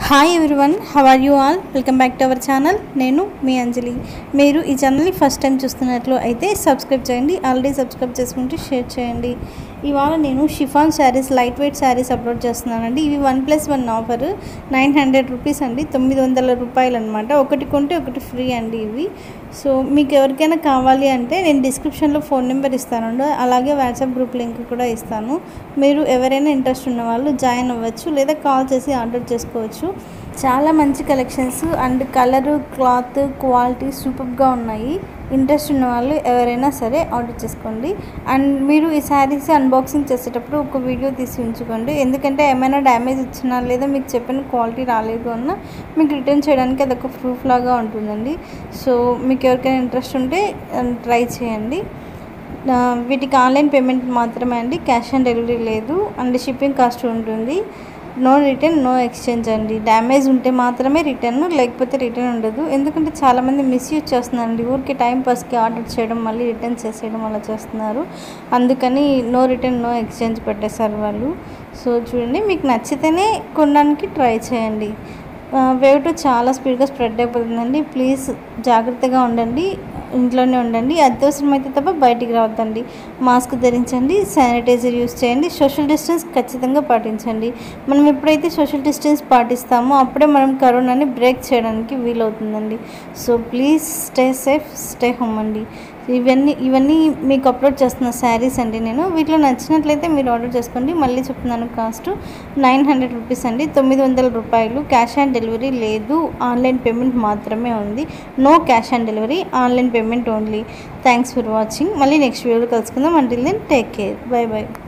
hi everyone how are you all welcome back to our channel నేను మీ అంజలి మీరు ఈ ఛానల్ని ఫస్ట్ టైం చూస్తున్నట్లు అయితే సబ్స్క్రైబ్ చేయండి ఆల్రెడీ సబ్స్క్రైబ్ చేసుకుంటే షేర్ చేయండి ఇవాళ నేను chiffon saris light weight saris upload చేస్తున్నానండి ఇవి one plus one offer nine hundred rupees అండి తొమ్మిది వందల రూపాయలు అనమాట ఒకటి కొంటే ఒకటి ఫ్రీ అండి ఇవి సో మీకు ఎవరికైనా కావాలి అంటే నేను డిస్క్రిప్షన్లో ఫోన్ నెంబర్ ఇస్తానండి అలాగే వాట్సాప్ గ్రూప్ లింక్ కూడా ఇస్తాను మీరు ఎవరైనా ఇంట్రెస్ట్ ఉన్న వాళ్ళు జాయిన్ అవ్వచ్చు లేదా కాల్ చేసి ఆర్డర్ చేసుకోవచ్చు చాలా మంచి collections and colour cloth quality సూపర్గా ఉన్నాయి ఇంట్రెస్ట్ ఉన్న వాళ్ళు ఎవరైనా సరే ఆర్డర్ చేసుకోండి అండ్ మీరు ఈ శారీస్ అన్బాక్సింగ్ చేసేటప్పుడు ఒక వీడియో తీసి ఉంచుకోండి ఎందుకంటే ఏమైనా డ్యామేజ్ వచ్చినా లేదా మీకు చెప్పిన క్వాలిటీ రాలేదు అన్నా మీకు రిటర్న్ చేయడానికి అదొక ప్రూఫ్ లాగా ఉంటుందండి సో మీకు ఎవరికైనా ఇంట్రెస్ట్ ఉంటే ట్రై చేయండి ఆ, వీటికి ఆన్లైన్ పేమెంట్ మాత్రమే అండి క్యాష్ ఆన్ డెలివరీ లేదు అండ్ షిప్పింగ్ కాస్ట్ ఉంటుంది నో రిటర్న్ నో ఎక్స్చేంజ్ అండి డ్యామేజ్ ఉంటే మాత్రమే రిటర్న్ లేకపోతే రిటర్న్ ఉండదు ఎందుకంటే చాలామంది మిస్యూజ్ చేస్తున్నారండి ఊరికి టైం పాస్కి ఆర్డర్ చేయడం మళ్ళీ రిటర్న్ చేసేయడం అలా చేస్తున్నారు అందుకని నో రిటర్న్ నో ఎక్స్చేంజ్ పెట్టేశారు వాళ్ళు సో చూడండి మీకు నచ్చితేనే కొనడానికి ట్రై చేయండి వేవ్ టు చాలా స్పీడ్గా స్ప్రెడ్ అయిపోతుందండి ప్లీజ్ జాగ్రత్తగా ఉండండి ఇంట్లోనే ఉండండి అత్యవసరం అయితే తప్ప బయటికి రావద్దండి మాస్క్ ధరించండి శానిటైజర్ యూస్ చేయండి సోషల్ డిస్టెన్స్ ఖచ్చితంగా పాటించండి మనం ఎప్పుడైతే సోషల్ డిస్టెన్స్ పాటిస్తామో అప్పుడే మనం కరోనాని బ్రేక్ చేయడానికి వీలవుతుందండి so please stay safe stay home అండి ఇవన్నీ ఇవన్నీ మీకు అప్లోడ్ చేస్తున్న శారీస్ అండి నేను వీటిలో నచ్చినట్లయితే మీరు ఆర్డర్ చేసుకోండి మళ్ళీ చెప్తున్నాను కాస్ట్ నైన్ హండ్రెడ్ రూపీస్ అండి తొమ్మిది వందల రూపాయలు క్యాష్ ఆన్ డెలివరీ లేదు ఆన్లైన్ పేమెంట్ మాత్రమే ఉంది no cash on delivery online payment only thanks for watching మళ్ళీ నెక్స్ట్ వీడియోలో కలుసుకుందాం until then take care bye by